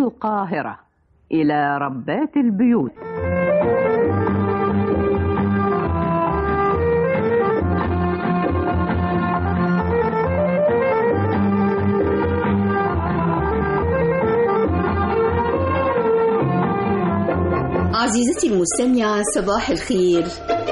القاهرة إلى ربات البيوت عزيزتي المستمعة صباح الخير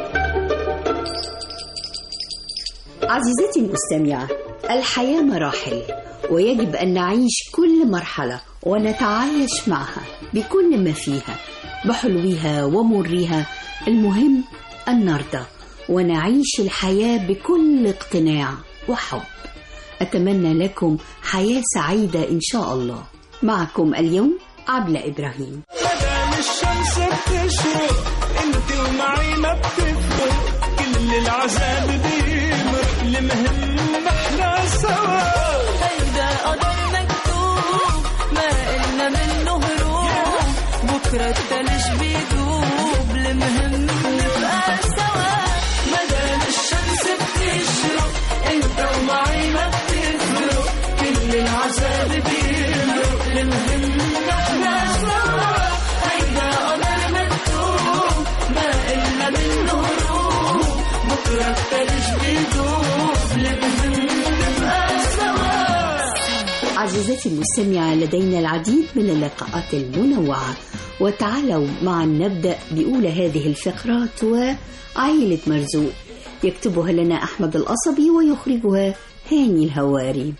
عزيزتي المستمعة الحياة مراحل ويجب أن نعيش كل مرحلة ونتعايش معها بكل ما فيها بحلوها ومرها المهم أن نرضى ونعيش الحياة بكل اقتناع وحب أتمنى لكم حياة سعيدة إن شاء الله معكم اليوم عبلة إبراهيم مدام الشمس بتشرق انت ومعي ما بتفرق كل العذاب بيمرق المهم احنا سوا هيدا قدر مكتوب ما قلنا منه هروب بكرة التلج بيدوب المهم نبقى سوا مدام الشمس بتشرق انت ومعي ما بتفرق كل العذاب بيمرق المهم احنا سوا هيدا قمر مكتوب ما قلنا منه هروب بكرة التلج بيدوب المهم نبقى سوا عزيزتي المستمعة لدينا العديد من اللقاءات المنوعة وتعالوا معا نبدأ بأولى هذه الفقرات وعائلة مرزوق يكتبها لنا أحمد القصبي ويخرجها هاني الهواري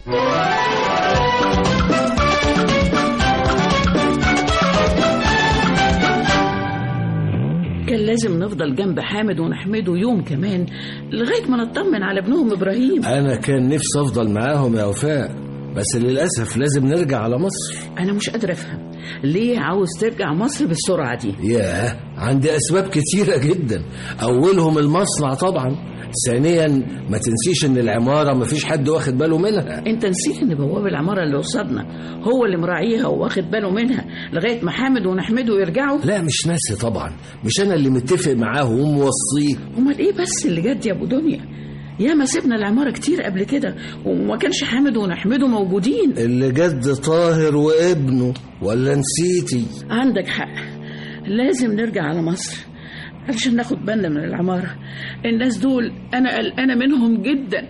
كان لازم نفضل جنب حامد ونحمده يوم كمان لغاية ما نطمن على ابنهم إبراهيم أنا كان نفسي أفضل معاهم يا وفاء بس للأسف لازم نرجع على مصر أنا مش قادرة أفهم ليه عاوز ترجع مصر بالسرعة دي ياه عندي أسباب كتيرة جدا أولهم المصنع طبعا ثانيا ما تنسيش ان العمارة مفيش حد واخد باله منها انت نسيت ان بواب العمارة اللي قصادنا هو اللي مراعيها وواخد باله منها لغاية ما حامد ونحمده يرجعوا لا مش ناسي طبعا مش انا اللي متفق معاه وموصيه امال ايه بس اللي جد يا ابو دنيا يا ما سيبنا العمارة كتير قبل كده وما كانش حامد ونحمده موجودين اللي جد طاهر وابنه ولا نسيتي عندك حق لازم نرجع على مصر علشان ناخد بالنا من العمارة الناس دول أنا قلقانة منهم جدا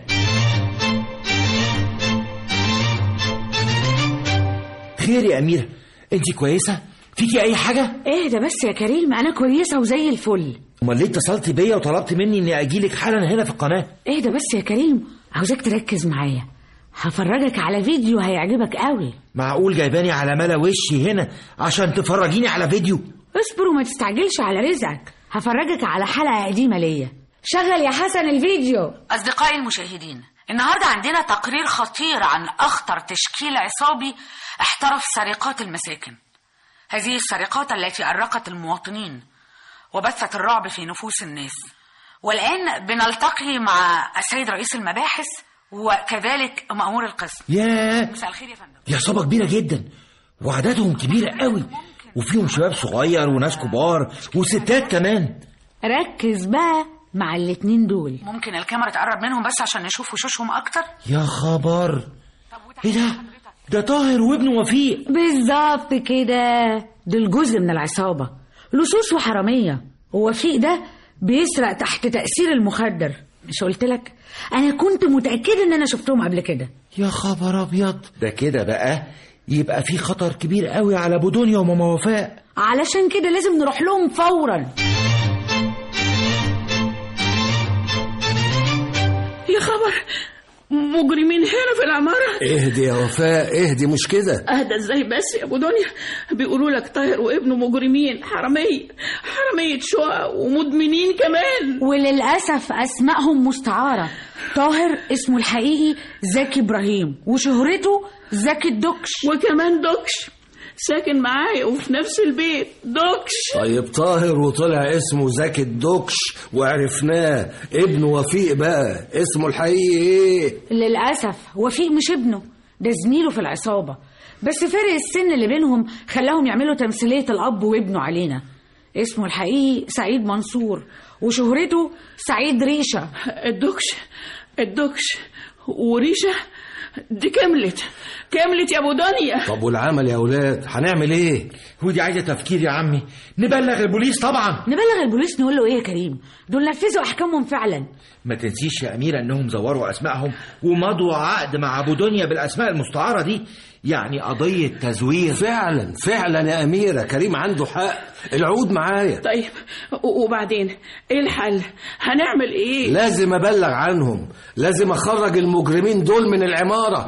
خير يا أميرة أنت كويسة؟ فيكي أي حاجة؟ اهدى بس يا كريم انا كويسه وزي الفل أمال ليه اتصلت بيا وطلبت مني إني أجيلك حالا هنا في القناة؟ اهدى بس يا كريم عاوزاك تركز معايا هفرجك على فيديو هيعجبك قوي معقول جايباني على ملا وشي هنا عشان تفرجيني على فيديو؟ اصبر وما تستعجلش على رزقك هفرجك على حلقه قديمه ليا شغل يا حسن الفيديو أصدقائي المشاهدين النهاردة عندنا تقرير خطير عن أخطر تشكيل عصابي احترف سرقات المساكن هذه السرقات التي أرقت المواطنين وبثت الرعب في نفوس الناس والآن بنلتقي مع السيد رئيس المباحث وكذلك مأمور القسم ياه مساء الخير يا فندم دي عصابة كبيرة جدا وعددهم كبيرة قوي وفيهم شباب صغير وناس كبار وستات كمان ركز بقى مع الاتنين دول ممكن الكاميرا تقرب منهم بس عشان نشوف وشوشهم أكتر يا خبر ايه ده؟ ده طاهر وابنه وفيق بالظبط كده دول جزء من العصابه لصوص وحراميه ووفيق ده بيسرق تحت تاثير المخدر مش قلت لك انا كنت متاكده ان انا شفتهم قبل كده يا خبر ابيض ده كده بقى يبقى في خطر كبير قوي على ابو دنيا وماما وفاء علشان كده لازم نروح لهم فورا يا خبر مجرمين هنا في العمارة اهدي يا وفاء اهدي مش كده اهدى ازاي بس يا ابو دنيا بيقولوا لك طاهر وابنه مجرمين حرامية حرامية شقق ومدمنين كمان وللاسف اسمائهم مستعاره طاهر اسمه الحقيقي زكي ابراهيم وشهرته زكي الدكش وكمان دوكش ساكن معايا وفي نفس البيت دوكش طيب طاهر وطلع اسمه زكي الدكش وعرفناه ابنه وفيق بقى اسمه الحقيقي ايه للاسف وفيق مش ابنه ده زميله في العصابه بس فرق السن اللي بينهم خلاهم يعملوا تمثيليه الاب وابنه علينا اسمه الحقيقي سعيد منصور وشهرته سعيد ريشه الدكش الدكش وريشة دي كملت كملت يا ابو دنيا طب والعمل يا اولاد هنعمل ايه ودي عايزه تفكير يا عمي نبلغ البوليس طبعا نبلغ البوليس نقول له ايه يا كريم دول نفذوا احكامهم فعلا ما تنسيش يا أميرة إنهم زوروا أسمائهم ومضوا عقد مع أبو دنيا بالأسماء المستعارة دي يعني قضية تزوير فعلا فعلا يا اميره كريم عنده حق العود معايا طيب و- وبعدين ايه الحل هنعمل ايه لازم ابلغ عنهم لازم اخرج المجرمين دول من العماره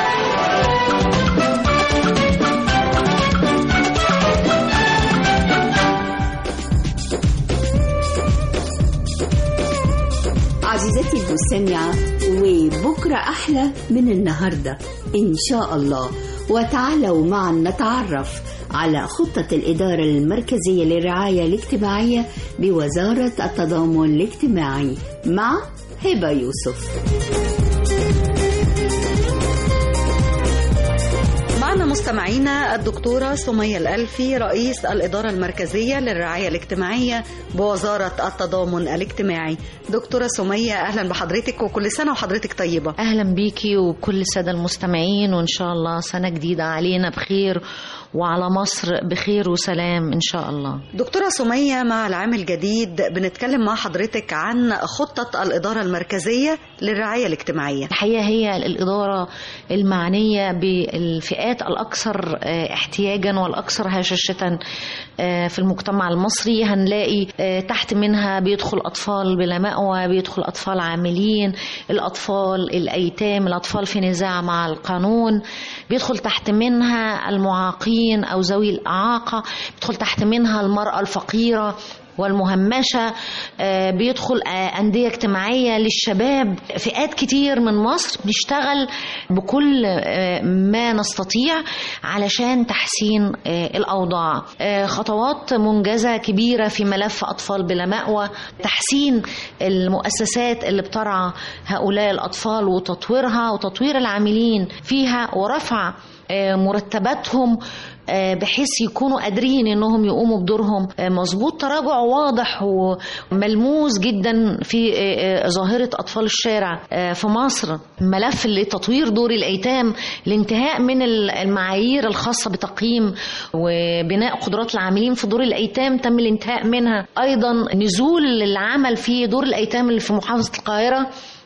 عزيزتي المستمعة وبكرة أحلى من النهاردة إن شاء الله وتعالوا معا نتعرف على خطة الإدارة المركزية للرعاية الاجتماعية بوزارة التضامن الاجتماعي مع هبة يوسف معنا مستمعينا الدكتورة سمية الألفي رئيس الإدارة المركزية للرعاية الاجتماعية بوزارة التضامن الاجتماعي دكتورة سمية أهلا بحضرتك وكل سنة وحضرتك طيبة اهلا بيكي وكل الساده المستمعين وان شاء الله سنه جديده علينا بخير وعلى مصر بخير وسلام ان شاء الله دكتورة سمية مع العام الجديد بنتكلم مع حضرتك عن خطة الإدارة المركزية للرعاية الاجتماعية الحقيقه هي الاداره المعنيه بالفئات الاكثر آه، احتياجا والاكثر هشاشه آه، في المجتمع المصري هنلاقي آه، تحت منها بيدخل اطفال بلا مأوى بيدخل اطفال عاملين الاطفال الايتام الاطفال في نزاع مع القانون بيدخل تحت منها المعاقين او ذوي الاعاقه بيدخل تحت منها المراه الفقيره والمهمشة آه، بيدخل آه، أندية اجتماعية للشباب فئات كتير من مصر بنشتغل بكل آه، ما نستطيع علشان تحسين آه، الأوضاع آه، خطوات منجزة كبيرة في ملف أطفال بلا مأوى تحسين المؤسسات اللي بترعى هؤلاء الأطفال وتطويرها وتطوير العاملين فيها ورفع آه، مرتباتهم آه، بحيث يكونوا قادرين انهم يقوموا بدورهم آه، مظبوط تراجع واضح وملموس جدا في آه، آه، ظاهره اطفال الشارع آه، في مصر ملف لتطوير دور الايتام الانتهاء من ال- المعايير الخاصه بتقييم وبناء قدرات العاملين في دور الايتام تم الانتهاء منها ايضا نزول العمل في دور الايتام اللي في محافظه القاهره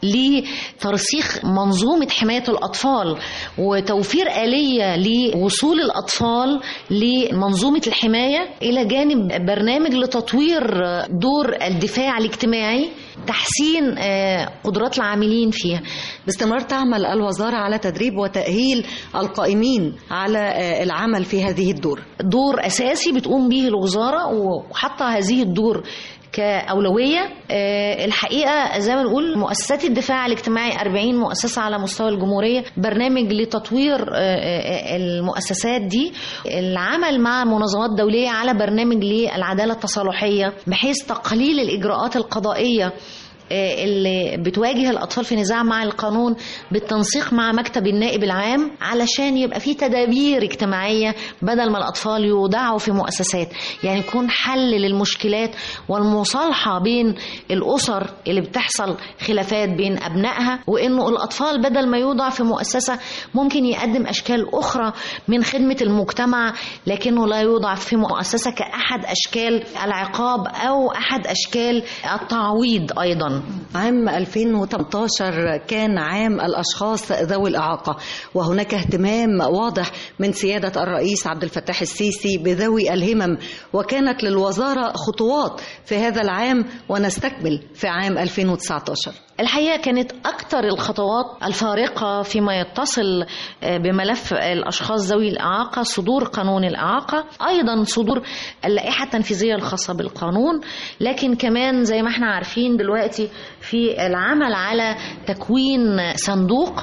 لترسيخ منظومة حماية الأطفال وتوفير آلية لوصول الأطفال لمنظومة الحماية إلى جانب برنامج لتطوير دور الدفاع الاجتماعي تحسين آه، قدرات العاملين فيها باستمرار تعمل الوزارة على تدريب وتأهيل القائمين على آه، العمل في هذه الدور دور أساسي بتقوم به الوزارة وحاطة هذه الدور كأولوية آه، الحقيقة زي ما نقول مؤسسات الدفاع الاجتماعي 40 مؤسسة على مستوى الجمهورية برنامج لتطوير آه، آه، المؤسسات دي العمل مع منظمات دولية على برنامج للعدالة التصالحية بحيث تقليل الإجراءات القضائية آه، اللي بتواجه الأطفال في نزاع مع القانون بالتنسيق مع مكتب النائب العام علشان يبقى في تدابير اجتماعية بدل ما الأطفال يودعوا في مؤسسات يعني يكون حل للمشكلات والمصالحة بين الأسر اللي بتحصل خلافات بين أبنائها وإنه الأطفال بدل ما يوضع في مؤسسة ممكن يقدم أشكال أخرى من خدمة المجتمع لكنه لا يوضع في مؤسسة كأحد أشكال العقاب أو أحد أشكال التعويض أيضا عام 2018 كان عام الأشخاص ذوي الإعاقة وهناك اهتمام واضح من سيادة الرئيس عبد الفتاح السيسي بذوي الهمم وكانت للوزارة خطوات في هذا العام ونستكمل في عام 2019 الحقيقة كانت أكثر الخطوات الفارقة فيما يتصل آه، بملف الأشخاص ذوي الإعاقة صدور قانون الإعاقة أيضا صدور اللائحة التنفيذية الخاصة بالقانون لكن كمان زي ما احنا عارفين دلوقتي في العمل على تكوين صندوق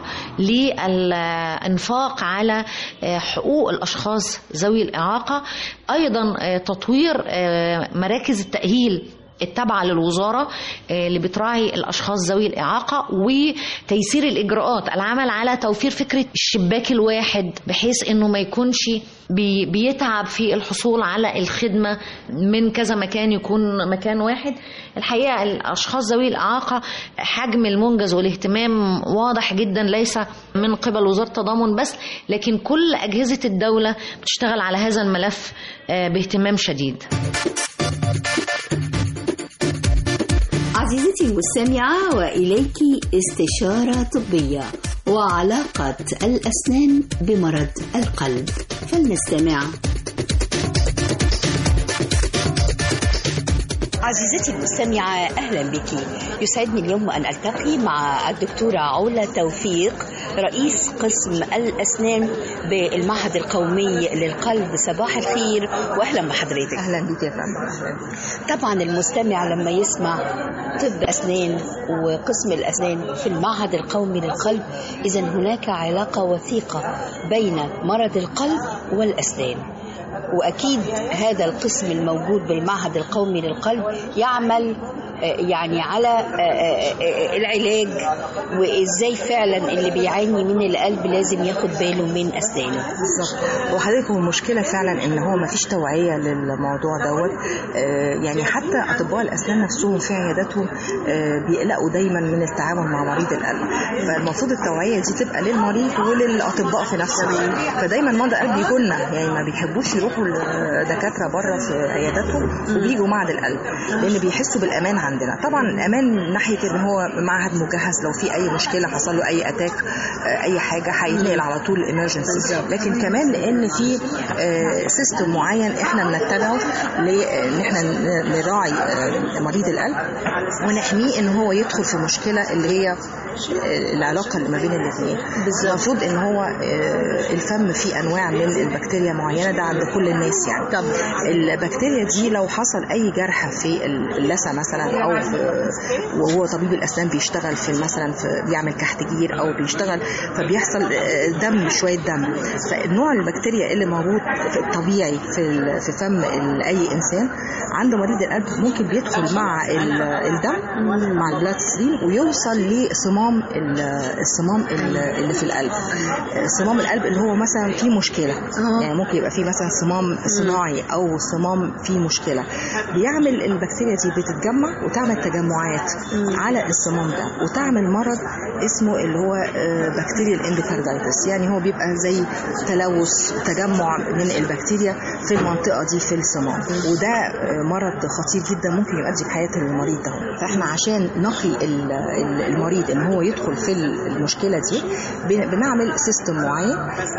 للإنفاق على آه، حقوق الأشخاص ذوي الإعاقة أيضا آه، تطوير آه، مراكز التأهيل التابعة للوزارة آه، اللي بتراعي الأشخاص ذوي الإعاقة وتيسير الإجراءات العمل على توفير فكرة الشباك الواحد بحيث أنه ما يكونش بي- بيتعب في الحصول على الخدمة من كذا مكان يكون مكان واحد الحقيقة الأشخاص ذوي الإعاقة حجم المنجز والاهتمام واضح جدا ليس من قبل وزارة التضامن بس لكن كل أجهزة الدولة بتشتغل على هذا الملف آه، باهتمام شديد عزيزتي المستمعة وإليك استشارة طبية وعلاقة الأسنان بمرض القلب فلنستمع عزيزتي المستمعة أهلا بك يسعدني اليوم أن ألتقي مع الدكتورة علا توفيق رئيس قسم الأسنان بالمعهد القومي للقلب صباح الخير وأهلا بحضرتك اهلا بيك يا فندم طبعا المستمع لما يسمع طب أسنان وقسم الأسنان في المعهد القومي للقلب إذا هناك علاقة وثيقة بين مرض القلب والأسنان وأكيد هذا القسم الموجود بالمعهد القومي للقلب يعمل آه، يعني على آه، آه، آه، العلاج وإزاي فعلا اللي بيعاني من القلب لازم ياخد باله من أسنانه بالظبط وحضرتك هو المشكله فعلا ان هو ما فيش توعيه للموضوع دوت آه، يعني حتى اطباء الاسنان نفسهم في عياداتهم آه، بيقلقوا دايما من التعامل مع مريض القلب فالمفروض التوعيه دي تبقى للمريض وللاطباء في نفسهم فدايما مرضى القلب بيجوا لنا يعني ما بيحبوش يروحوا لدكاتره بره في عياداتهم وبيجوا معهد القلب لان بيحسوا بالامان عندنا طبعا الامان من ناحيه ان هو معهد مجهز لو في اي مشكله حصل له اي اتاك آه، اي حاجه هيتنقل على طول الامرجنسي لكن كمان لان في سيستم معين احنا بنتبعه لان احنا ن- نراعي آه، مريض القلب ونحميه ان هو يدخل في مشكله اللي هي آه، العلاقه اللي ما بين الاثنين المفروض ان هو آه، الفم فيه انواع من البكتيريا معينه ده عند كل الناس يعني طب البكتيريا دي لو حصل اي جرح في اللثه مثلا او في وهو طبيب الاسنان بيشتغل في مثلا في بيعمل كحتجير او بيشتغل فبيحصل آه، دم شويه دم فالنوع البكتيريا اللي موجود في الطبيعي في ال- في فم ال- اي انسان عند مريض القلب ممكن بيدخل مع ال- الدم مع البلاد ستريم ويوصل لصمام ال- الصمام ال- اللي في القلب صمام القلب اللي هو مثلا فيه مشكله يعني ممكن يبقى فيه مثلا صمام صناعي او صمام فيه مشكله بيعمل البكتيريا دي بتتجمع وتعمل تجمعات على الصمام ده وتعمل مرض اسمه اللي هو آه، بكتيريا الاندوكاردايتس يعني هو بيبقى زي تلوث تجمع من البكتيريا في المنطقه دي في الصمام وده آه، مرض خطير جدا ممكن يؤدي بحياه المريض ده فاحنا عشان نقي ال- ال- المريض ان هو يدخل في المشكله دي بن- بنعمل سيستم معين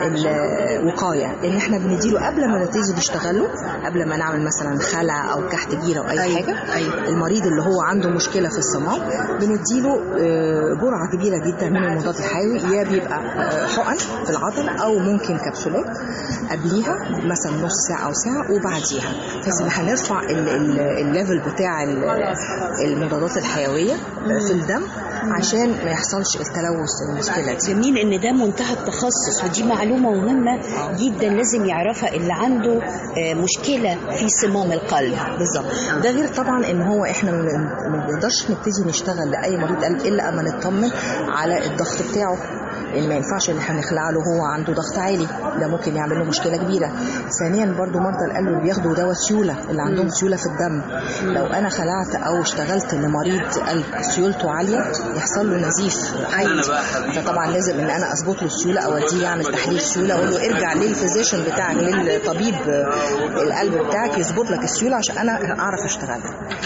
الوقايه ان احنا بنديله قبل ما نبتدي نشتغل له قبل ما نعمل مثلا خلع او كحت جيره او اي أيوة. حاجه المريض اللي هو عنده مشكله في الصمام بنديله آه، جرعه كبيره جدا من المضاد الحيوي يا بيبقى آه، حقن في العضل او ممكن كبسولات قبليها مثلا نص ساعه او ساعه وبعديها بحيث ان احنا نرفع ال- ال- الليفل بتاع ال- المضادات الحيويه في الدم عشان ما يحصلش التلوث المشكله دي جميل ان ده منتهى التخصص ودي معلومه مهمه جدا لازم يعرفها اللي عنده آه، مشكله في صمام القلب بالظبط ده غير طبعا ان هو احنا ما ما بنقدرش نبتدي نشتغل لاي مريض قلب الا اما نطمن على الضغط بتاعه لان ما ينفعش ان احنا نخلع له هو عنده ضغط عالي ده ممكن يعمل له مشكله كبيره ثانيا برضو مرضى القلب اللي بياخدوا دواء سيوله اللي عندهم سيوله في الدم لو انا خلعت او اشتغلت لمريض قلب سيولته عاليه يحصل له نزيف عالي فطبعا لازم ان انا اظبط له السيوله اوديه يعمل تحليل سيوله اقول له ارجع للفيزيشن بتاعك للطبيب القلب بتاعك يظبط لك السيوله عشان انا اعرف اشتغل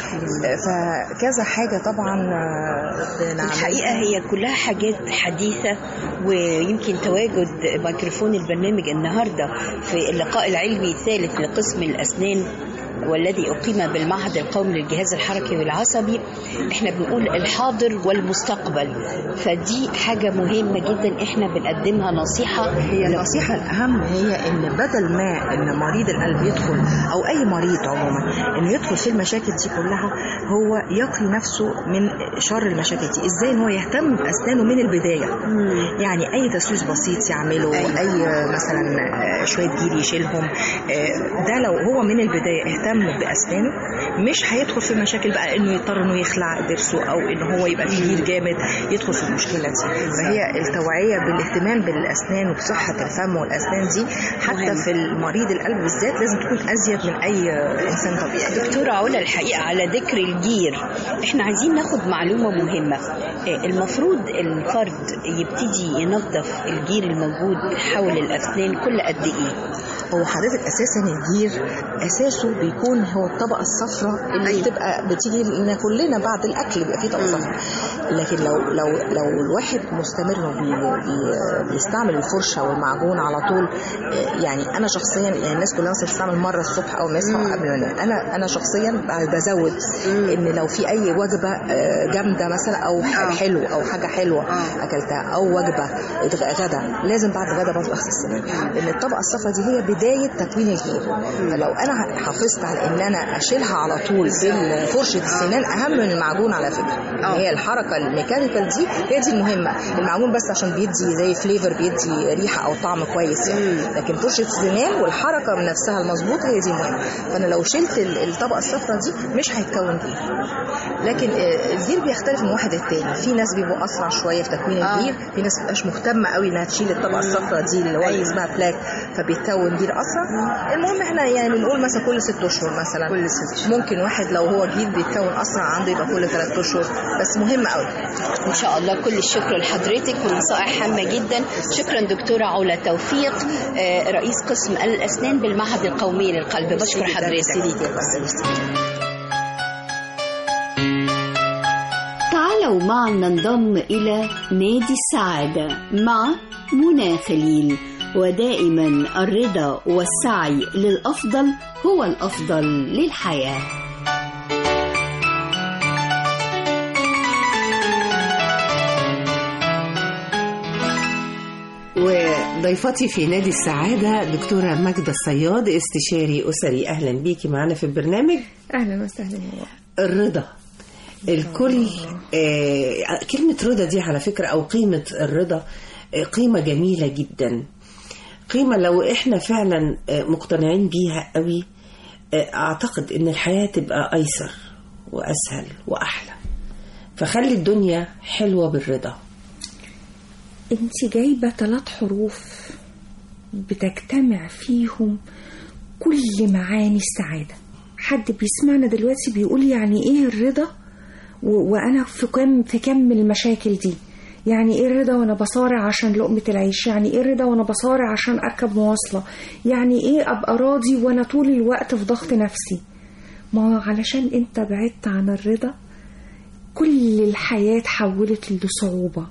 فكذا حاجه طبعا بنعملها. الحقيقه هي كلها حاجات حديثه ويمكن تواجد ميكروفون البرنامج النهارده في اللقاء العلمي الثالث لقسم الاسنان والذي أقيم بالمعهد القومي للجهاز الحركي والعصبي احنا بنقول الحاضر والمستقبل فدي حاجة مهمة جدا احنا بنقدمها نصيحة هي النصيحة الأهم هي إن بدل ما إن مريض القلب يدخل أو أي مريض عموما إنه يدخل في المشاكل دي كلها هو يقي نفسه من شر المشاكل دي إزاي إن هو يهتم بأسنانه من البداية يعني أي تسويس بسيط يعمله أي مثلا آه، شوية جيل يشيلهم آه، ده لو هو من البداية اهتم مهتم باسنانه مش هيدخل في مشاكل بقى انه يضطر انه يخلع ضرسه او ان هو يبقى فيه جير جامد يدخل في المشكله دي فهي التوعيه بالاهتمام بالاسنان وبصحه الفم والاسنان دي حتى في المريض القلب بالذات لازم تكون ازيد من اي انسان طبيعي دكتورة علا الحقيقة على ذكر الجير احنا عايزين ناخد معلومة مهمة آه، المفروض الفرد يبتدي ينظف الجير الموجود حول الأسنان كل قد ايه هو حضرتك اساسا الجير اساسه بيكون هو الطبقه الصفراء اللي أيوة. بتبقى بتيجي لنا كلنا بعد الاكل بيبقى فيه طبقه صفراء لكن لو لو لو الواحد مستمر وبي بي بيستعمل الفرشه والمعجون على طول آه، يعني انا شخصيا يعني الناس كلها مثلا بتستعمل مره الصبح او ما يصحى قبل ما ينام انا انا شخصيا بزود ان لو في اي وجبه آه، جامده مثلا او حلو او حاجه حلوه اكلتها او وجبه غدا لازم بعد غدا برضه اغسل السنان لان الطبقه الصفراء دي هي بدايه تكوين الجير فلو انا حافظت على ان انا اشيلها على طول بفرشه السنان اهم من المعجون على فكره هي الحركه الميكانيكال دي هي دي المهمه المعجون بس عشان بيدي زي فليفر بيدي ريحه او طعم كويس يعني لكن فرشه السنان والحركه من نفسها المظبوطه هي دي المهمه فانا لو شلت ال- الطبقه الصفراء دي مش هيتكون جير لكن آه، الجير بيختلف من واحد للتاني في ناس بيبقوا اسرع شويه في تكوين الجير في ناس مبقاش مهتمه قوي انها تشيل الطبقه الصفراء دي اللي هو اللي اسمها بلاك فبيتكون جير اسرع المهم احنا يعني بنقول مثلا كل ست اشهر مثلا كل ست ممكن واحد لو هو جير بيتكون اسرع عنده يبقى كل ثلاث اشهر بس مهم قوي ان شاء الله كل الشكر لحضرتك ونصائح هامه جدا شكرا دكتوره علا توفيق آه، رئيس قسم الاسنان بالمعهد القومي للقلب بشكر حضرتك تعالوا معنا ننضم إلى نادي السعادة مع منى خليل ودائما الرضا والسعي للأفضل هو الأفضل للحياة وضيفتي في نادي السعادة دكتورة ماجدة الصياد استشاري أسري أهلا بيكي معنا في البرنامج اهلا وسهلا يا بابا. الرضا الكل آه كلمة رضا دي على فكرة أو قيمة الرضا آه قيمة جميلة جدا قيمة لو إحنا فعلا آه مقتنعين بيها قوي آه أعتقد إن الحياة تبقى أيسر وأسهل وأحلى فخلي الدنيا حلوة بالرضا انت جايبة ثلاث حروف بتجتمع فيهم كل معاني السعادة حد بيسمعنا دلوقتي بيقول يعني ايه الرضا و- وانا في كم في كم المشاكل دي يعني ايه الرضا وانا بصارع عشان لقمة العيش يعني ايه الرضا وانا بصارع عشان اركب مواصلة يعني ايه ابقى راضي وانا طول الوقت في ضغط نفسي ما هو علشان انت بعدت عن الرضا كل الحياة تحولت لصعوبة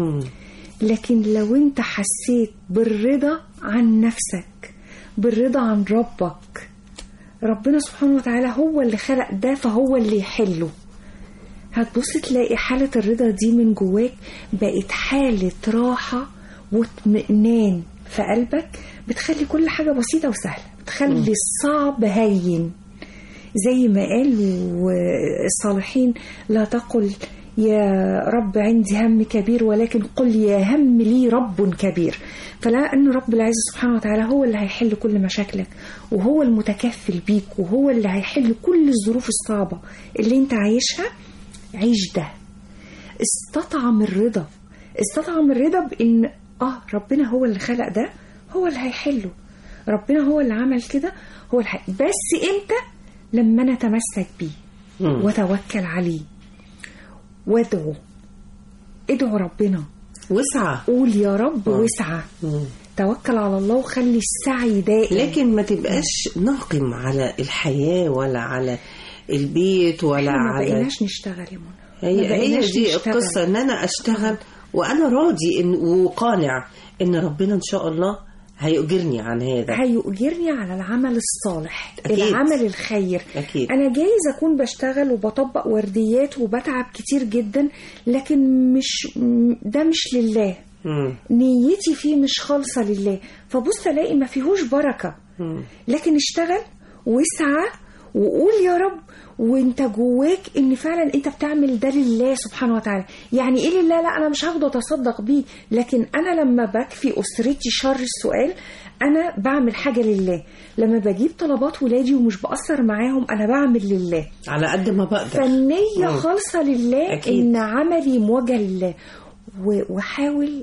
لكن لو انت حسيت بالرضا عن نفسك بالرضا عن ربك ربنا سبحانه وتعالى هو اللي خلق ده فهو اللي يحله هتبص تلاقي حالة الرضا دي من جواك بقت حالة راحة واطمئنان في قلبك بتخلي كل حاجة بسيطة وسهلة بتخلي الصعب هين زي ما قالوا الصالحين لا تقل يا رب عندي هم كبير ولكن قل يا هم لي رب كبير فلا أن رب العزة سبحانه وتعالى هو اللي هيحل كل مشاكلك وهو المتكفل بيك وهو اللي هيحل كل الظروف الصعبة اللي انت عايشها عيش ده استطعم الرضا استطعم الرضا بان اه ربنا هو اللي خلق ده هو اللي هيحله ربنا هو اللي عمل كده هو اللي هي... بس امتى لما انا اتمسك بيه مم. واتوكل عليه وادعو ادعو ربنا واسعى قول يا رب آه. واسعى مم. توكل على الله وخلي السعي دائم لكن ما تبقاش ناقم على الحياة ولا على البيت ولا احنا ما على بقيناش نشتغل يا منى ما هي, هي بقيناش دي نشتغل. القصة ان انا اشتغل وانا راضي إن وقانع ان ربنا ان شاء الله هيؤجرني عن هذا هيؤجرني على العمل الصالح أكيد. العمل الخير أكيد. انا جايز اكون بشتغل وبطبق ورديات وبتعب كتير جدا لكن مش م- ده مش لله مم. نيتي فيه مش خالصة لله فبص الاقي ما فيهوش بركة مم. لكن اشتغل واسعى وقول يا رب وانت جواك ان فعلا انت بتعمل ده لله سبحانه وتعالى يعني ايه لله لا انا مش هاخده اتصدق بيه لكن انا لما بكفي اسرتي شر السؤال انا بعمل حاجه لله لما بجيب طلبات ولادي ومش بأثر معاهم انا بعمل لله على قد ما بقدر فالنية مم. خالصة لله أكيد. إن عملي موجه لله و- وحاول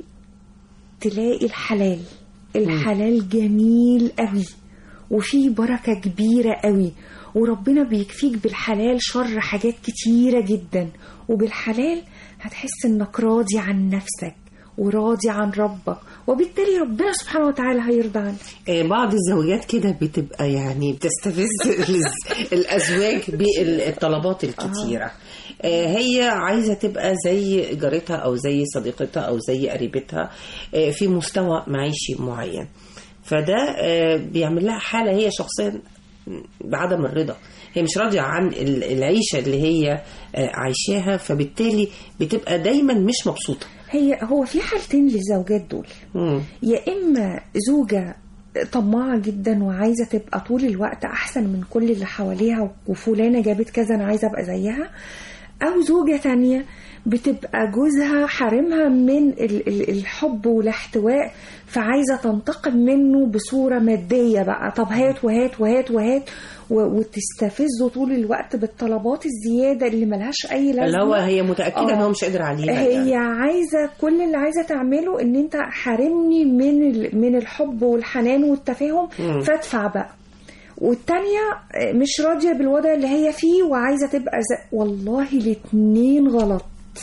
تلاقي الحلال الحلال جميل قوي وفيه بركة كبيرة قوي وربنا بيكفيك بالحلال شر حاجات كتيرة جدا وبالحلال هتحس انك راضي عن نفسك وراضي عن ربك وبالتالي ربنا سبحانه وتعالى هيرضى عنك آه، بعض الزوجات كده بتبقى يعني بتستفز الز- الازواج بالطلبات الكتيره آه، هي عايزه تبقى زي جارتها او زي صديقتها او زي قريبتها آه، في مستوى معيشي معين فده آه، بيعمل لها حاله هي شخصيا بعدم الرضا هي مش راضيه عن ال- العيشه اللي هي آه، عايشاها فبالتالي بتبقى دايما مش مبسوطه هي هو في حالتين للزوجات دول يا اما زوجه طماعه جدا وعايزه تبقى طول الوقت احسن من كل اللي حواليها وفلانه جابت كذا انا عايزه ابقى زيها او زوجه تانية بتبقى جوزها حارمها من ال- ال- الحب والاحتواء فعايزه تنتقم منه بصوره ماديه بقى طب هات وهات وهات وهات و- وتستفزه طول الوقت بالطلبات الزياده اللي ملهاش اي لازمه اللي هو هي متاكده ان هو مش قادر عليها هي يعني. عايزه كل اللي عايزه تعمله ان انت حارمني من ال- من الحب والحنان والتفاهم مم. فادفع بقى والتانية مش راضية بالوضع اللي هي فيه وعايزة تبقى زي والله الاتنين غلط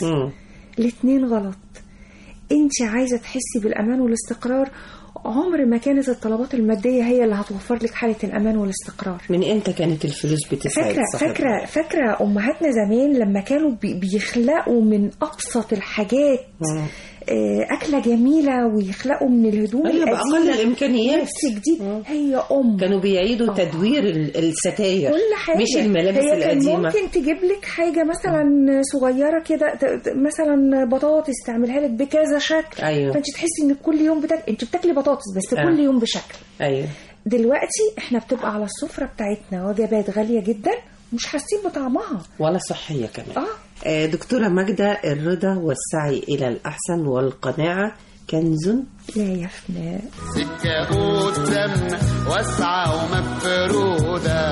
الاتنين غلط انت عايزة تحسي بالأمان والاستقرار عمر ما كانت الطلبات المادية هي اللي هتوفر لك حالة الأمان والاستقرار من امتى كانت الفلوس بتساعد فاكرة صاحبها؟ فاكرة فاكرة أمهاتنا زمان لما كانوا بي- بيخلقوا من أبسط الحاجات آه، أكلة جميلة ويخلقوا من الهدوم أيوة، بأقل القديمة الإمكانيات. لبس جديد هي أم كانوا بيعيدوا تدوير ال- الستاير كل حاجة مش الملابس هي كان القديمة ممكن تجيب لك حاجة مثلا صغيرة كده ت- ت- مثلا بطاطس تعملها لك بكذا شكل أيوة. فانت تحسي ان كل يوم بتاك... انت بتاكلي بطاطس بس آه. كل يوم بشكل ايوه دلوقتي احنا بتبقى على السفرة بتاعتنا وجبات غالية جدا مش حاسين بطعمها ولا صحية كمان اه آه، دكتورة ماجدة الرضا والسعي إلى الأحسن والقناعة كنز لا يفنى سكة قدامنا واسعة ومفرودة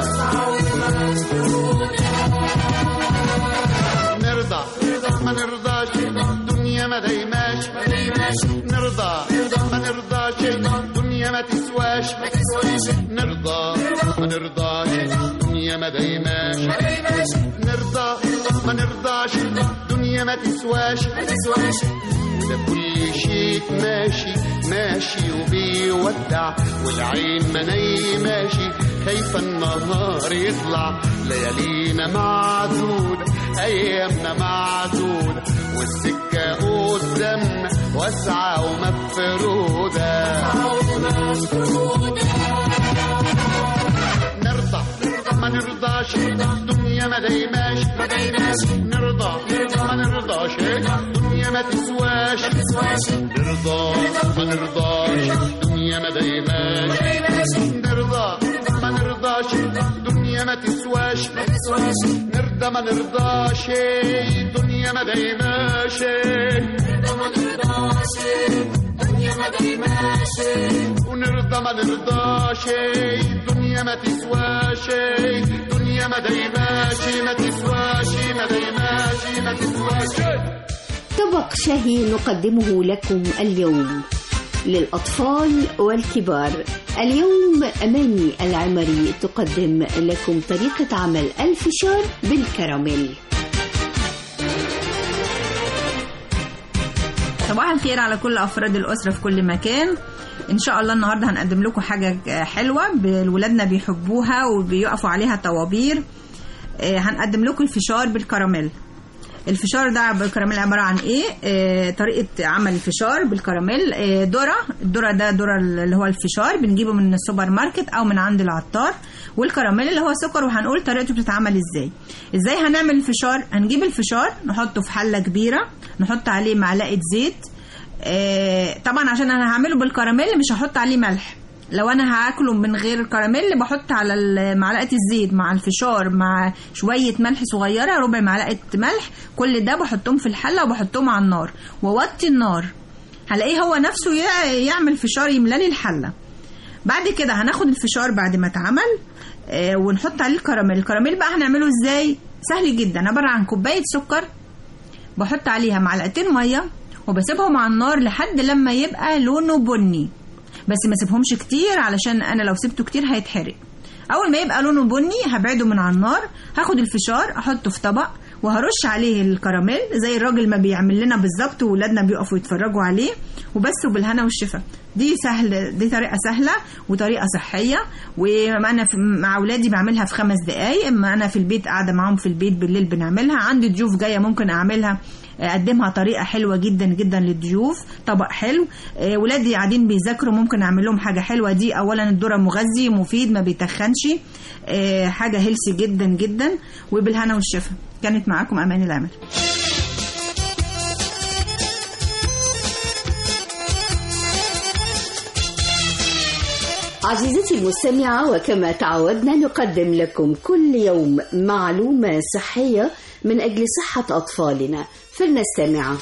نرضى ما نرضاش الدنيا ما دايماش نرضى ما نرضاش الدنيا ما تسواش نرضى ما نرضاش الدنيا ما دايماش نرضى ما نرضاش الدنيا ما تسواش ده كل شيء ماشي ماشي وبيودع والعين ما نايماشي خايفة النهار يطلع ليالينا معدودة أيامنا معدودة والسكة قدامنا واسعة ومفرودة نرضى ما نرضاش الدنيا ما دايماش نرضى ما نرضاش الدنيا ما تسواش نرضى ما نرضاش الدنيا ما دايماش نرضى ما نرضاش الدنيا ما تسواش نرضى ما نرضاش الدنيا ما دايماش ونرضى ما نرضاش الدنيا ما تسواش الدنيا ما دايماش ما تسواش ما دايماش ما تسواش طبق شهي نقدمه لكم اليوم للأطفال والكبار اليوم أماني العمري تقدم لكم طريقة عمل الفشار بالكراميل صباح الخير على كل افراد الاسره في كل مكان ان شاء الله النهارده هنقدم لكم حاجه حلوه ولادنا بيحبوها وبيقفوا عليها طوابير آه، هنقدم لكم الفشار بالكراميل الفشار ده بالكراميل عباره عن ايه آه، طريقه عمل الفشار بالكراميل آه، ذره الذره ده ذره اللي هو الفشار بنجيبه من السوبر ماركت او من عند العطار والكراميل اللي هو سكر وهنقول طريقته بتتعمل ازاي ازاي هنعمل الفشار هنجيب الفشار نحطه في حله كبيره نحط عليه معلقه زيت آه، طبعا عشان انا هعمله بالكراميل مش هحط عليه ملح لو انا هاكله من غير كراميل بحط على ال- معلقه الزيت مع الفشار مع شويه ملح صغيره ربع معلقه ملح كل ده بحطهم في الحله وبحطهم على النار ووطي النار هلاقيه هو نفسه يع- يعمل فشار يملالي الحله بعد كده هناخد الفشار بعد ما اتعمل آه، ونحط عليه الكراميل الكراميل بقى هنعمله ازاي سهل جدا عباره عن كوبايه سكر بحط عليها معلقتين ميه وبسيبهم على النار لحد لما يبقى لونه بني بس ما سيبهمش كتير علشان انا لو سبته كتير هيتحرق اول ما يبقى لونه بني هبعده من على النار هاخد الفشار احطه في طبق وهرش عليه الكراميل زي الراجل ما بيعمل لنا بالظبط وولادنا بيقفوا يتفرجوا عليه وبس وبالهنا والشفا دي سهل دي طريقه سهله وطريقه صحيه وما انا في مع اولادي بعملها في خمس دقائق اما انا في البيت قاعده معاهم في البيت بالليل بنعملها عندي ضيوف جايه ممكن اعملها اقدمها طريقه حلوه جدا جدا للضيوف طبق حلو آه، ولادي قاعدين بيذاكروا ممكن اعمل لهم حاجه حلوه دي اولا الذره مغذي مفيد ما بيتخنش آه، حاجه هيلسي جدا جدا وبالهنا والشفا كانت معاكم امان العمل عزيزتي المستمعة وكما تعودنا نقدم لكم كل يوم معلومة صحية من أجل صحة أطفالنا فلنستمع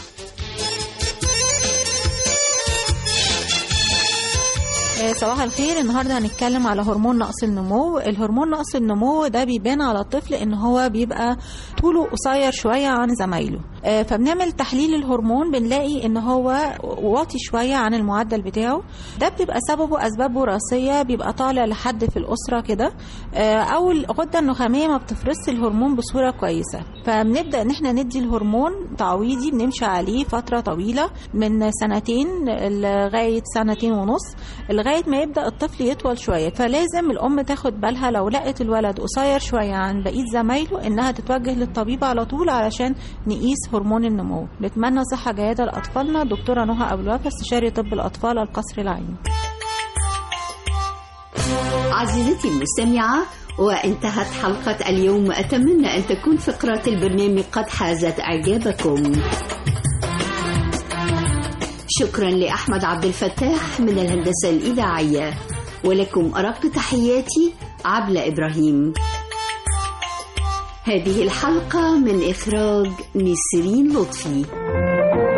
آه، صباح الخير النهارده هنتكلم على هرمون نقص النمو الهرمون نقص النمو ده بيبان على الطفل ان هو بيبقى طوله قصير شويه عن زمايله آه، فبنعمل تحليل الهرمون بنلاقي ان هو واطي شويه عن المعدل بتاعه ده بتبقى سببه اسباب وراثيه بيبقى طالع لحد في الاسره كده آه، او الغده النخاميه ما بتفرزش الهرمون بصوره كويسه فبنبدا ان احنا ندي الهرمون تعويضي بنمشي عليه فتره طويله من سنتين لغايه سنتين ونص لغايه ما يبدا الطفل يطول شويه فلازم الام تاخد بالها لو لقت الولد قصير شويه عن بقيه زمايله انها تتوجه للطبيب على طول علشان نقيس هرمون النمو نتمنى صحه جيده لاطفالنا دكتوره نهى ابو الوفا استشاري طب الاطفال القصر العيني عزيزتي المستمعة وانتهت حلقة اليوم أتمنى أن تكون فقرات البرنامج قد حازت إعجابكم شكرا لأحمد عبد الفتاح من الهندسة الإذاعية ولكم أرق تحياتي عبلة إبراهيم هذه الحلقة من إخراج نسرين لطفي